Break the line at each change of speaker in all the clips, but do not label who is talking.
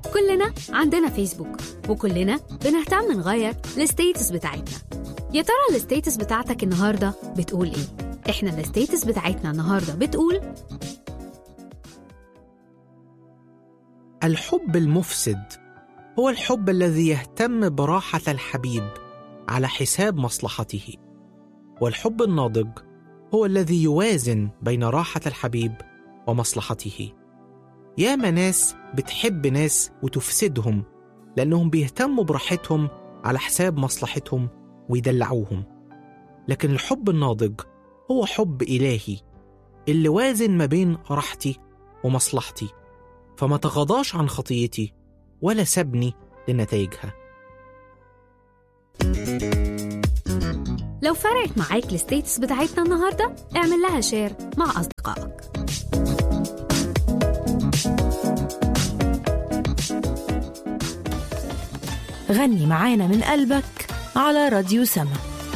كلنا عندنا فيسبوك وكلنا بنهتم نغير الستيتس بتاعتنا يا ترى الستيتس بتاعتك النهارده بتقول ايه احنا الستيتس بتاعتنا النهارده بتقول
الحب المفسد هو الحب الذي يهتم براحة الحبيب على حساب مصلحته والحب الناضج هو الذي يوازن بين راحة الحبيب ومصلحته ياما ناس بتحب ناس وتفسدهم لأنهم بيهتموا براحتهم على حساب مصلحتهم ويدلعوهم لكن الحب الناضج هو حب إلهي اللي وازن ما بين راحتي ومصلحتي فما تغاضاش عن خطيتي ولا سابني لنتائجها
لو فرقت معاك الستيتس بتاعتنا النهارده اعمل لها شير مع اصدقائك
غني معانا من قلبك على راديو سما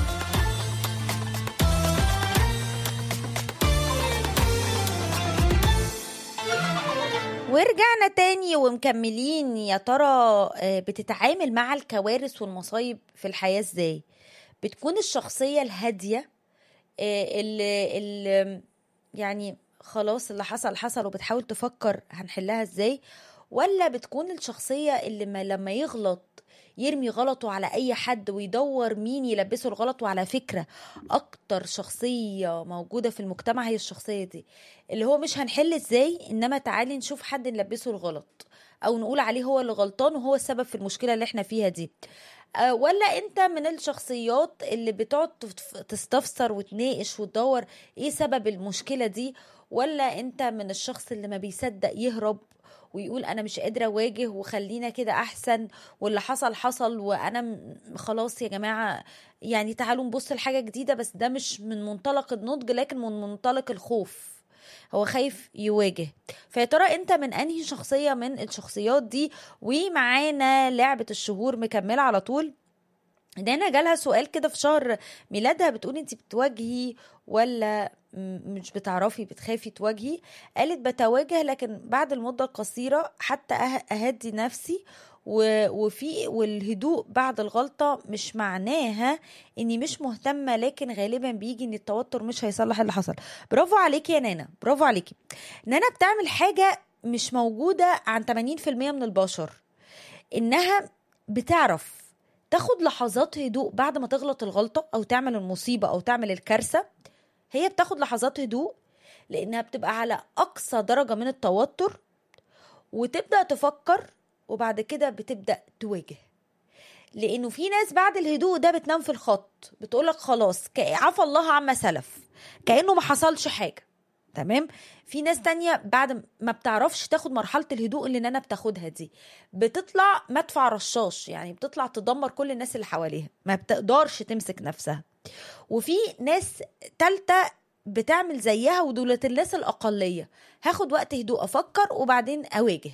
ورجعنا تاني ومكملين يا ترى آه، بتتعامل مع الكوارث والمصايب في الحياة ازاي بتكون الشخصية الهادية آه، اللي, اللي يعني خلاص اللي حصل حصل وبتحاول تفكر هنحلها ازاي ولا بتكون الشخصية اللي ما لما يغلط يرمي غلطه على اي حد ويدور مين يلبسه الغلط وعلى فكرة اكتر شخصية موجودة في المجتمع هي الشخصية دي اللي هو مش هنحل ازاي انما تعالي نشوف حد نلبسه الغلط او نقول عليه هو اللي غلطان وهو السبب في المشكلة اللي احنا فيها دي آه، ولا انت من الشخصيات اللي بتقعد تف- تستفسر وتناقش وتدور ايه سبب المشكلة دي ولا انت من الشخص اللي ما بيصدق يهرب ويقول انا مش قادره اواجه وخلينا كده احسن واللي حصل حصل وانا م- خلاص يا جماعه يعني تعالوا نبص لحاجه جديده بس ده مش من منطلق النضج لكن من منطلق الخوف هو خايف يواجه فيا ترى انت من انهي شخصيه من الشخصيات دي ومعانا لعبه الشهور مكمله على طول دانا جالها سؤال كده في شهر ميلادها بتقول انت بتواجهي ولا م- مش بتعرفي بتخافي تواجهي قالت بتواجه لكن بعد المدة القصيرة حتى أه- أهدي نفسي و- وفي والهدوء بعد الغلطة مش معناها اني مش مهتمة لكن غالبا بيجي ان التوتر مش هيصلح اللي حصل برافو عليكي يا نانا برافو عليكي نانا بتعمل حاجة مش موجودة عن 80% من البشر انها بتعرف تاخد لحظات هدوء بعد ما تغلط الغلطة أو تعمل المصيبة أو تعمل الكارثة هي بتاخد لحظات هدوء لأنها بتبقى على أقصى درجة من التوتر وتبدأ تفكر وبعد كده بتبدأ تواجه لأنه في ناس بعد الهدوء ده بتنام في الخط بتقولك خلاص ك- عفى الله عما سلف كأنه ما حصلش حاجة تمام في ناس تانية بعد ما بتعرفش تاخد مرحلة الهدوء اللي انا بتاخدها دي بتطلع مدفع رشاش يعني بتطلع تدمر كل الناس اللي حواليها ما بتقدرش تمسك نفسها وفي ناس تالتة بتعمل زيها ودولة الناس الأقلية هاخد وقت هدوء أفكر وبعدين أواجه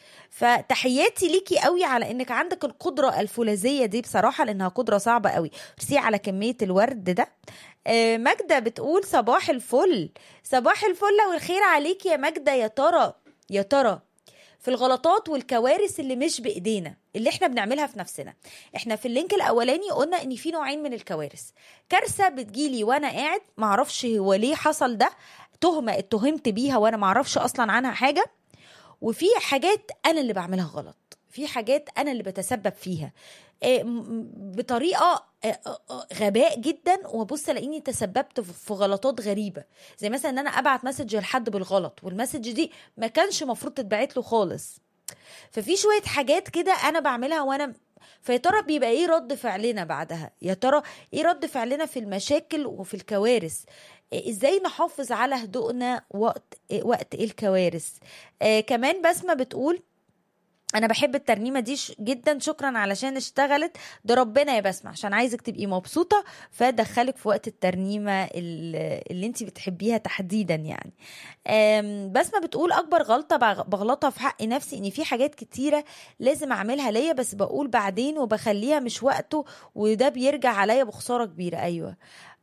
فتحياتي ليكي قوي على انك عندك القدره الفولاذيه دي بصراحه لانها قدره صعبه قوي ميرسي على كميه الورد ده آه، ماجدة بتقول صباح الفل صباح الفل والخير عليك يا ماجدة يا ترى يا ترى في الغلطات والكوارث اللي مش بايدينا اللي احنا بنعملها في نفسنا احنا في اللينك الاولاني قلنا ان في نوعين من الكوارث كارثه بتجيلي وانا قاعد معرفش هو ليه حصل ده تهمه اتهمت بيها وانا معرفش اصلا عنها حاجه وفي حاجات انا اللي بعملها غلط في حاجات انا اللي بتسبب فيها آه، م- م- بطريقه آه، آه، آه، غباء جدا وابص الاقيني تسببت في- في غلطات غريبه زي مثلا ان انا ابعت مسج لحد بالغلط والمسج دي ما كانش المفروض تتبعت له خالص ففي شويه حاجات كده انا بعملها وانا فيا ترى بيبقى ايه رد فعلنا بعدها يا ترى ايه رد فعلنا في المشاكل وفي الكوارث إيه ازاي نحافظ على هدوءنا وقت إيه وقت الكوارث آه كمان بسمة بتقول انا بحب الترنيمه دي ش- جدا شكرا علشان اشتغلت ده ربنا يا بسمة عشان عايزك تبقي مبسوطه فدخلك في وقت الترنيمه ال- اللي انت بتحبيها تحديدا يعني آم، بسمة بتقول اكبر غلطه بغ- بغلطها في حق نفسي ان في حاجات كتيره لازم اعملها ليا بس بقول بعدين وبخليها مش وقته وده بيرجع عليا بخساره كبيره ايوه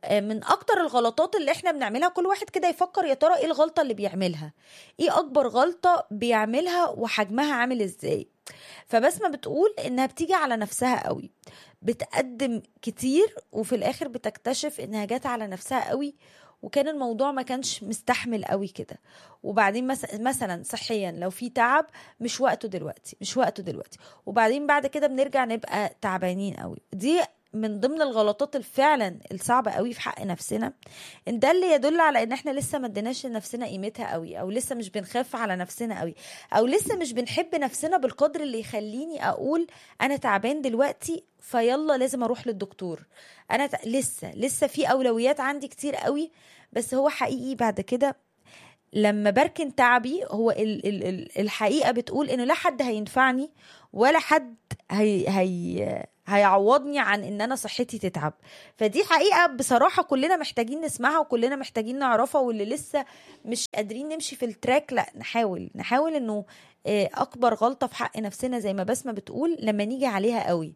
آه، من اكتر الغلطات اللي احنا بنعملها كل واحد كده يفكر يا ترى ايه الغلطه اللي بيعملها ايه اكبر غلطه بيعملها وحجمها عامل ازاي فبسمه بتقول انها بتيجي على نفسها قوي بتقدم كتير وفي الاخر بتكتشف انها جات على نفسها قوي وكان الموضوع ما كانش مستحمل قوي كده وبعدين مس- مثلا صحيا لو في تعب مش وقته دلوقتي مش وقته دلوقتي وبعدين بعد كده بنرجع نبقى تعبانين قوي دي من ضمن الغلطات الفعلا الصعبة قوي في حق نفسنا ان ده اللي يدل على ان احنا لسه ما اديناش لنفسنا قيمتها قوي او لسه مش بنخاف على نفسنا قوي او لسه مش بنحب نفسنا بالقدر اللي يخليني اقول انا تعبان دلوقتي فيلا لازم اروح للدكتور انا ت... لسه لسه في اولويات عندي كتير قوي بس هو حقيقي بعد كده لما بركن تعبي هو ال ال ال الحقيقه بتقول انه لا حد هينفعني ولا حد هي هي هيعوضني عن ان انا صحتي تتعب فدي حقيقه بصراحه كلنا محتاجين نسمعها وكلنا محتاجين نعرفها واللي لسه مش قادرين نمشي في التراك لا نحاول نحاول انه آه، اكبر غلطه في حق نفسنا زي ما بسمه بتقول لما نيجي عليها قوي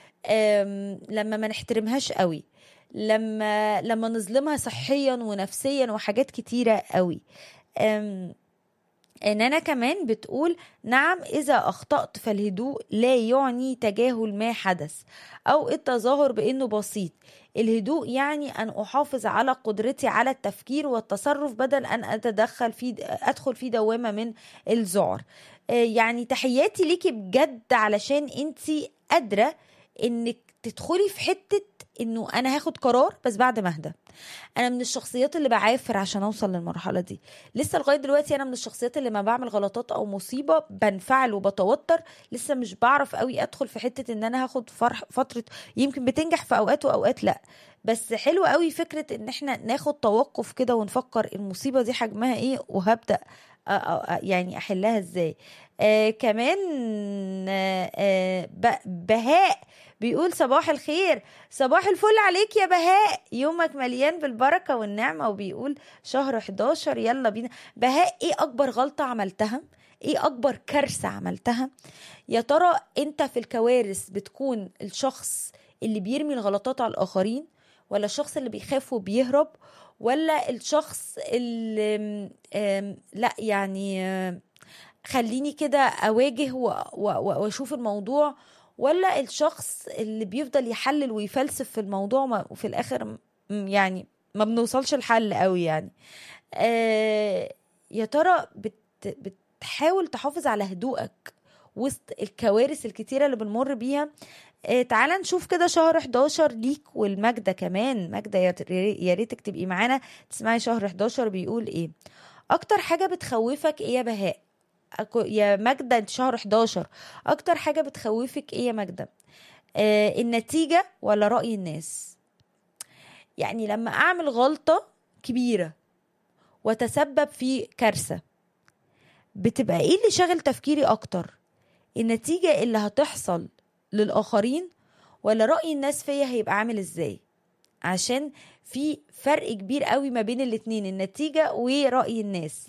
آم، لما ما نحترمهاش قوي لما لما نظلمها صحيا ونفسيا وحاجات كتيره قوي أم، ان انا كمان بتقول نعم اذا اخطات فالهدوء لا يعني تجاهل ما حدث او التظاهر بانه بسيط الهدوء يعني ان احافظ على قدرتي على التفكير والتصرف بدل ان اتدخل في ادخل في دوامه من الذعر آه، يعني تحياتي ليكي بجد علشان انتي قادره انك تدخلي في حته انه انا هاخد قرار بس بعد ما اهدى انا من الشخصيات اللي بعافر عشان اوصل للمرحله دي لسه لغايه دلوقتي انا من الشخصيات اللي ما بعمل غلطات او مصيبه بنفعل وبتوتر لسه مش بعرف قوي ادخل في حته ان انا هاخد فرح فتره يمكن بتنجح في اوقات واوقات لا بس حلو قوي فكره ان احنا ناخد توقف كده ونفكر المصيبه دي حجمها ايه وهبدا أ- أ- أ- يعني احلها ازاي آه كمان آه آه ب- بهاء بيقول صباح الخير صباح الفل عليك يا بهاء يومك مليان بالبركة والنعمة وبيقول شهر 11 يلا بينا بهاء ايه اكبر غلطة عملتها ايه اكبر كارثة عملتها يا ترى انت في الكوارث بتكون الشخص اللي بيرمي الغلطات على الاخرين ولا الشخص اللي بيخاف وبيهرب ولا الشخص اللي آم، لا يعني آم، خليني كده اواجه و- و- واشوف الموضوع ولا الشخص اللي بيفضل يحلل ويفلسف في الموضوع ما- وفي الاخر م- يعني ما بنوصلش الحل قوي يعني آه يا ترى بت بتحاول تحافظ على هدوءك وسط الكوارث الكتيرة اللي بنمر بيها آه تعالى نشوف كده شهر 11 ليك والماجدة كمان ماجدة يا يا ريتك تبقي معانا تسمعي شهر 11 بيقول ايه اكتر حاجة بتخوفك ايه يا بهاء أكو- يا ماجدة انت شهر 11 اكتر حاجة بتخوفك ايه يا ماجدة آه النتيجة ولا رأي الناس يعني لما اعمل غلطة كبيرة وتسبب في كارثة بتبقى ايه اللي شاغل تفكيري اكتر النتيجة اللي هتحصل للآخرين ولا رأي الناس فيا هيبقى عامل ازاي عشان في فرق كبير قوي ما بين الاتنين النتيجة ورأي الناس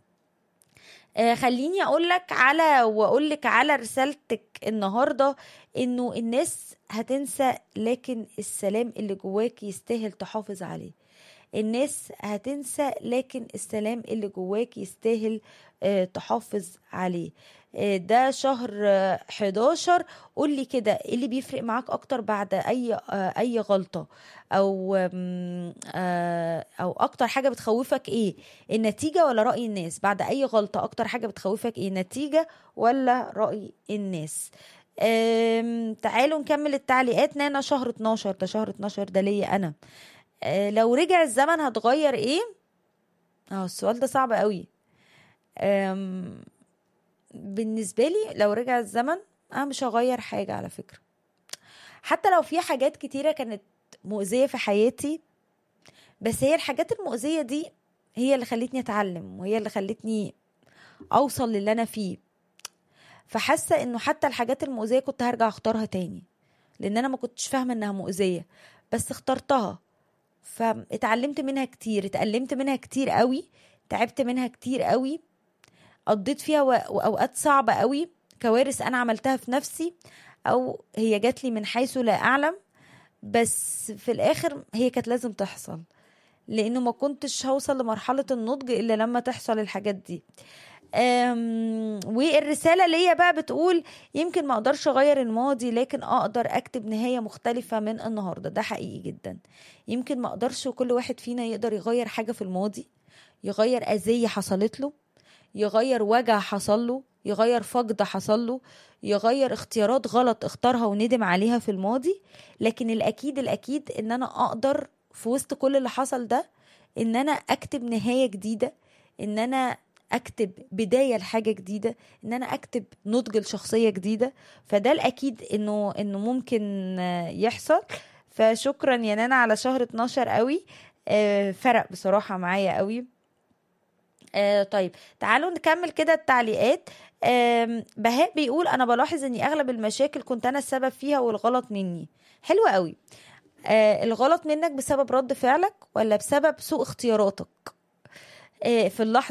آه خليني اقول لك على واقول لك على رسالتك النهارده انه الناس هتنسى لكن السلام اللي جواك يستاهل تحافظ عليه الناس هتنسى لكن السلام اللي جواك يستاهل آه، تحافظ عليه آه، ده شهر آه، 11 قول لي كده ايه اللي بيفرق معاك اكتر بعد اي آه، اي غلطة او آم، آه، او اكتر حاجة بتخوفك ايه النتيجة ولا رأي الناس بعد اي غلطة اكتر حاجة بتخوفك ايه النتيجة ولا رأي الناس آم، تعالوا نكمل التعليقات نانا شهر 12 ده شهر 12 ده ليا انا آه، لو رجع الزمن هتغير ايه اه السؤال ده صعب قوي أم، بالنسبة لي لو رجع الزمن انا مش هغير حاجة على فكرة حتى لو في حاجات كتيرة كانت مؤذية في حياتي بس هي الحاجات المؤذية دي هي اللي خلتني اتعلم وهي اللي خلتني اوصل للي انا فيه فحاسة انه حتى الحاجات المؤذية كنت هرجع اختارها تاني لان انا ما كنتش فاهمة انها مؤذية بس اخترتها فاتعلمت منها كتير اتألمت منها كتير قوي تعبت منها كتير قوي قضيت فيها و- واوقات صعبة قوي كوارث انا عملتها في نفسي او هي جات لي من حيث لا اعلم بس في الاخر هي كانت لازم تحصل لانه ما كنتش هوصل لمرحله النضج الا لما تحصل الحاجات دي أم، والرساله ليا بقى بتقول يمكن ما اقدرش اغير الماضي لكن اقدر اكتب نهايه مختلفه من النهارده ده حقيقي جدا يمكن ما اقدرش وكل واحد فينا يقدر يغير حاجه في الماضي يغير اذيه حصلت له يغير وجع حصل له يغير فقد حصل له يغير اختيارات غلط اختارها وندم عليها في الماضي لكن الاكيد الاكيد ان انا اقدر في وسط كل اللي حصل ده ان انا اكتب نهايه جديده ان انا اكتب بدايه لحاجه جديده ان انا اكتب نضج لشخصيه جديده فده الاكيد انه انه ممكن آه، يحصل فشكرا يا نانا على شهر 12 قوي آه، فرق بصراحه معايا قوي آه طيب تعالوا نكمل كده التعليقات آم، بهاء بيقول انا بلاحظ اني اغلب المشاكل كنت انا السبب فيها والغلط مني حلو قوي آه الغلط منك بسبب رد فعلك ولا بسبب سوء اختياراتك آه في اللحظه